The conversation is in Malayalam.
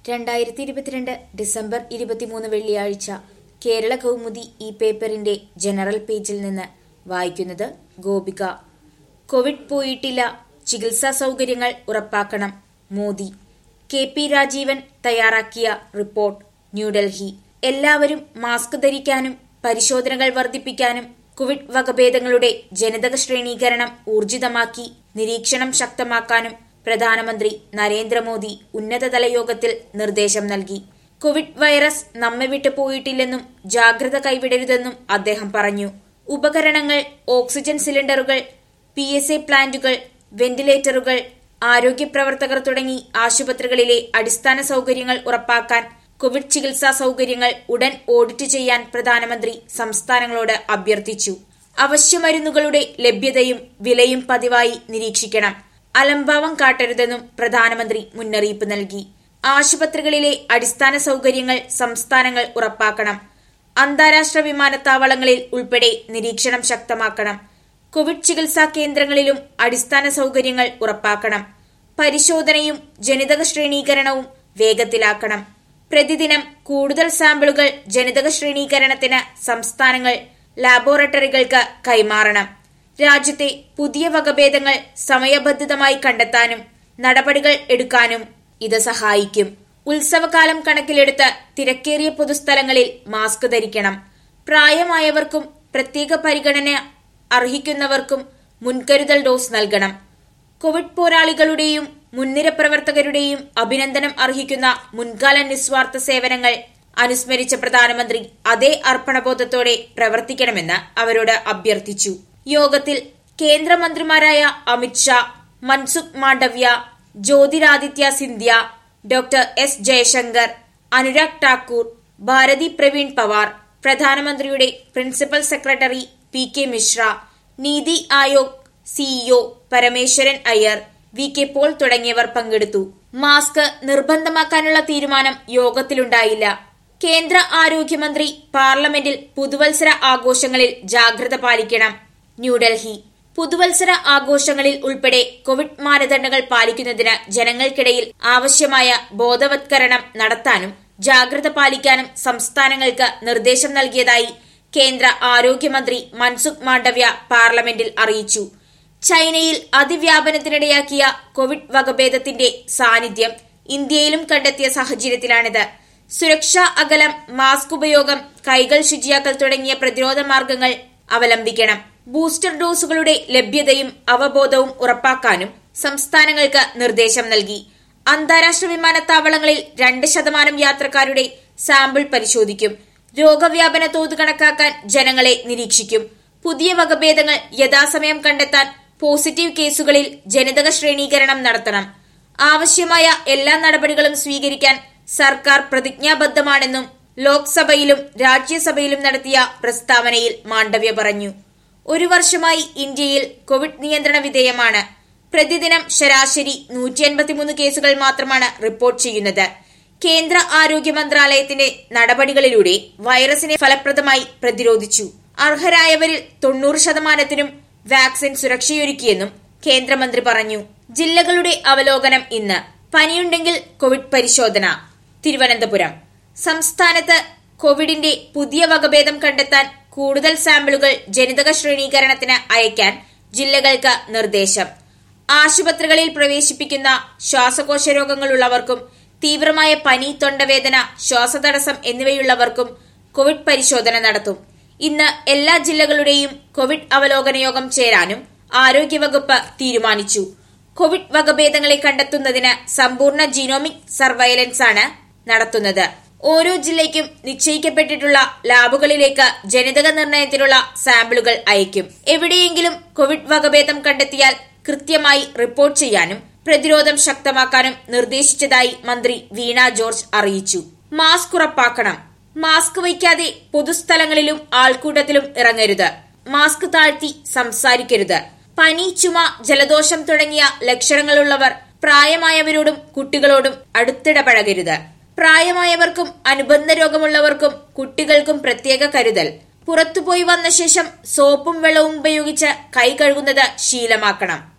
രണ്ടായിരത്തി ഇരുപത്തിരണ്ട് ഡിസംബർ ഇരുപത്തിമൂന്ന് വെള്ളിയാഴ്ച കേരള കൗമുദി ഈ പേപ്പറിന്റെ ജനറൽ പേജിൽ നിന്ന് വായിക്കുന്നത് ഗോപിക കോവിഡ് പോയിട്ടില്ല ചികിത്സാ സൗകര്യങ്ങൾ ഉറപ്പാക്കണം മോദി കെ പി രാജീവൻ തയ്യാറാക്കിയ റിപ്പോർട്ട് ന്യൂഡൽഹി എല്ലാവരും മാസ്ക് ധരിക്കാനും പരിശോധനകൾ വർദ്ധിപ്പിക്കാനും കോവിഡ് വകഭേദങ്ങളുടെ ജനിതക ശ്രേണീകരണം ഊർജിതമാക്കി നിരീക്ഷണം ശക്തമാക്കാനും പ്രധാനമന്ത്രി നരേന്ദ്രമോദി ഉന്നതതല യോഗത്തിൽ നിർദ്ദേശം നൽകി കോവിഡ് വൈറസ് നമ്മെ വിട്ടു പോയിട്ടില്ലെന്നും ജാഗ്രത കൈവിടരുതെന്നും അദ്ദേഹം പറഞ്ഞു ഉപകരണങ്ങൾ ഓക്സിജൻ സിലിണ്ടറുകൾ പി എസ് എ പ്ലാന്റുകൾ വെന്റിലേറ്ററുകൾ ആരോഗ്യ പ്രവർത്തകർ തുടങ്ങി ആശുപത്രികളിലെ അടിസ്ഥാന സൗകര്യങ്ങൾ ഉറപ്പാക്കാൻ കോവിഡ് ചികിത്സാ സൗകര്യങ്ങൾ ഉടൻ ഓഡിറ്റ് ചെയ്യാൻ പ്രധാനമന്ത്രി സംസ്ഥാനങ്ങളോട് അഭ്യർത്ഥിച്ചു അവശ്യമരുന്നുകളുടെ ലഭ്യതയും വിലയും പതിവായി നിരീക്ഷിക്കണം അലംഭാവം കാട്ടരുതെന്നും പ്രധാനമന്ത്രി മുന്നറിയിപ്പ് നൽകി ആശുപത്രികളിലെ അടിസ്ഥാന സൗകര്യങ്ങൾ സംസ്ഥാനങ്ങൾ ഉറപ്പാക്കണം അന്താരാഷ്ട്ര വിമാനത്താവളങ്ങളിൽ ഉൾപ്പെടെ നിരീക്ഷണം ശക്തമാക്കണം കോവിഡ് ചികിത്സാ കേന്ദ്രങ്ങളിലും അടിസ്ഥാന സൗകര്യങ്ങൾ ഉറപ്പാക്കണം പരിശോധനയും ജനിതക ശ്രേണീകരണവും വേഗത്തിലാക്കണം പ്രതിദിനം കൂടുതൽ സാമ്പിളുകൾ ജനിതക ശ്രേണീകരണത്തിന് സംസ്ഥാനങ്ങൾ ലാബോറട്ടറികൾക്ക് കൈമാറണം രാജ്യത്തെ പുതിയ വകഭേദങ്ങൾ സമയബന്ധിതമായി കണ്ടെത്താനും നടപടികൾ എടുക്കാനും ഇത് സഹായിക്കും ഉത്സവകാലം കണക്കിലെടുത്ത് തിരക്കേറിയ പൊതുസ്ഥലങ്ങളിൽ മാസ്ക് ധരിക്കണം പ്രായമായവർക്കും പ്രത്യേക പരിഗണന അർഹിക്കുന്നവർക്കും മുൻകരുതൽ ഡോസ് നൽകണം കോവിഡ് പോരാളികളുടെയും മുൻനിര പ്രവർത്തകരുടെയും അഭിനന്ദനം അർഹിക്കുന്ന മുൻകാല നിസ്വാർത്ഥ സേവനങ്ങൾ അനുസ്മരിച്ച പ്രധാനമന്ത്രി അതേ അർപ്പണബോധത്തോടെ പ്രവർത്തിക്കണമെന്ന് അവരോട് അഭ്യർത്ഥിച്ചു യോഗത്തിൽ കേന്ദ്രമന്ത്രിമാരായ അമിത്ഷാ മൻസുഖ് മാണ്ഡവ്യ ജ്യോതിരാദിത്യ സിന്ധ്യ ഡോക്ടർ എസ് ജയശങ്കർ അനുരാഗ് ഠാക്കൂർ ഭാരതി പ്രവീൺ പവാർ പ്രധാനമന്ത്രിയുടെ principal secretary P K Mishra NITI Aayog CEO Parameswaran Iyer V K Paul തുടങ്ങിയവർ പങ്കെടുത്തു മാസ്ക് നിർബന്ധമാക്കാനുള്ള തീരുമാനം യോഗത്തിലുണ്ടായില്ല കേന്ദ്ര ആരോഗ്യമന്ത്രി പാർലമെന്റിൽ പുതുവത്സര ആഘോഷങ്ങളിൽ ജാഗ്രത പാലിക്കണം ന്യൂഡൽഹി പുതുവത്സര ആഘോഷങ്ങളിൽ ഉൾപ്പെടെ കോവിഡ് മാനദണ്ഡങ്ങൾ പാലിക്കുന്നതിന് ജനങ്ങൾക്കിടയിൽ ആവശ്യമായ ബോധവത്കരണം നടത്താനും ജാഗ്രത പാലിക്കാനും സംസ്ഥാനങ്ങൾക്ക് നിർദ്ദേശം നൽകിയതായി കേന്ദ്ര ആരോഗ്യമന്ത്രി മൻസുഖ് മാണ്ഡവ്യ പാർലമെന്റിൽ അറിയിച്ചു ചൈനയിൽ അതിവ്യാപനത്തിനിടയാക്കിയ കോവിഡ് വകഭേദത്തിന്റെ സാന്നിധ്യം ഇന്ത്യയിലും കണ്ടെത്തിയ സാഹചര്യത്തിലാണിത് സുരക്ഷാ അകലം മാസ്ക് ഉപയോഗം കൈകൾ ശുചിയാക്കൽ തുടങ്ങിയ പ്രതിരോധ മാർഗങ്ങൾ അവലംബിക്കണം ബൂസ്റ്റർ ഡോസുകളുടെ ലഭ്യതയും അവബോധവും ഉറപ്പാക്കാനും സംസ്ഥാനങ്ങൾക്ക് നിർദ്ദേശം നൽകി അന്താരാഷ്ട്ര വിമാനത്താവളങ്ങളിൽ രണ്ട് ശതമാനം യാത്രക്കാരുടെ സാമ്പിൾ പരിശോധിക്കും രോഗവ്യാപന തോത് കണക്കാക്കാൻ ജനങ്ങളെ നിരീക്ഷിക്കും പുതിയ വകഭേദങ്ങൾ യഥാസമയം കണ്ടെത്താൻ പോസിറ്റീവ് കേസുകളിൽ ജനിതക ശ്രേണീകരണം നടത്തണം ആവശ്യമായ എല്ലാ നടപടികളും സ്വീകരിക്കാൻ സർക്കാർ പ്രതിജ്ഞാബദ്ധമാണെന്നും ലോക്സഭയിലും രാജ്യസഭയിലും നടത്തിയ പ്രസ്താവനയിൽ മാണ്ഡവ്യ പറഞ്ഞു ഒരു വർഷമായി ഇന്ത്യയിൽ കോവിഡ് നിയന്ത്രണ വിധേയമാണ് പ്രതിദിനം ശരാശരി നൂറ്റി അൻപത്തിമൂന്ന് കേസുകൾ മാത്രമാണ് റിപ്പോർട്ട് ചെയ്യുന്നത് കേന്ദ്ര ആരോഗ്യ മന്ത്രാലയത്തിന്റെ നടപടികളിലൂടെ വൈറസിനെ ഫലപ്രദമായി പ്രതിരോധിച്ചു അർഹരായവരിൽ തൊണ്ണൂറ് ശതമാനത്തിനും വാക്സിൻ സുരക്ഷയൊരുക്കിയെന്നും കേന്ദ്രമന്ത്രി പറഞ്ഞു ജില്ലകളുടെ അവലോകനം ഇന്ന് പനിയുണ്ടെങ്കിൽ കോവിഡ് പരിശോധന തിരുവനന്തപുരം സംസ്ഥാനത്ത് കോവിഡിന്റെ പുതിയ വകഭേദം കണ്ടെത്താൻ കൂടുതൽ സാമ്പിളുകൾ ജനിതക ശ്രേണീകരണത്തിന് അയക്കാൻ ജില്ലകൾക്ക് നിർദ്ദേശം ആശുപത്രികളിൽ പ്രവേശിപ്പിക്കുന്ന ശ്വാസകോശ രോഗങ്ങളുള്ളവർക്കും തീവ്രമായ പനി തൊണ്ടവേദന ശ്വാസതടസ്സം എന്നിവയുള്ളവർക്കും കോവിഡ് പരിശോധന നടത്തും ഇന്ന് എല്ലാ ജില്ലകളുടെയും കോവിഡ് അവലോകന യോഗം ചേരാനും ആരോഗ്യവകുപ്പ് തീരുമാനിച്ചു കോവിഡ് വകഭേദങ്ങളെ കണ്ടെത്തുന്നതിന് സമ്പൂർണ്ണ ജീനോമിക് സർവൈലൻസ് ആണ് നടത്തുന്നത് ഓരോ ജില്ലയ്ക്കും നിശ്ചയിക്കപ്പെട്ടിട്ടുള്ള ലാബുകളിലേക്ക് ജനിതക നിർണയത്തിനുള്ള സാമ്പിളുകൾ അയക്കും എവിടെയെങ്കിലും കോവിഡ് വകഭേദം കണ്ടെത്തിയാൽ കൃത്യമായി റിപ്പോർട്ട് ചെയ്യാനും പ്രതിരോധം ശക്തമാക്കാനും നിർദ്ദേശിച്ചതായി മന്ത്രി വീണ ജോർജ് അറിയിച്ചു മാസ്ക് ഉറപ്പാക്കണം മാസ്ക് വയ്ക്കാതെ പൊതുസ്ഥലങ്ങളിലും ആൾക്കൂട്ടത്തിലും ഇറങ്ങരുത് മാസ്ക് താഴ്ത്തി സംസാരിക്കരുത് പനി ചുമ ജലദോഷം തുടങ്ങിയ ലക്ഷണങ്ങളുള്ളവർ പ്രായമായവരോടും കുട്ടികളോടും അടുത്തിടപഴകരുത് പ്രായമായവർക്കും അനുബന്ധ രോഗമുള്ളവർക്കും കുട്ടികൾക്കും പ്രത്യേക കരുതൽ പുറത്തുപോയി വന്ന ശേഷം സോപ്പും വെള്ളവും ഉപയോഗിച്ച് കൈ കഴുകുന്നത് ശീലമാക്കണം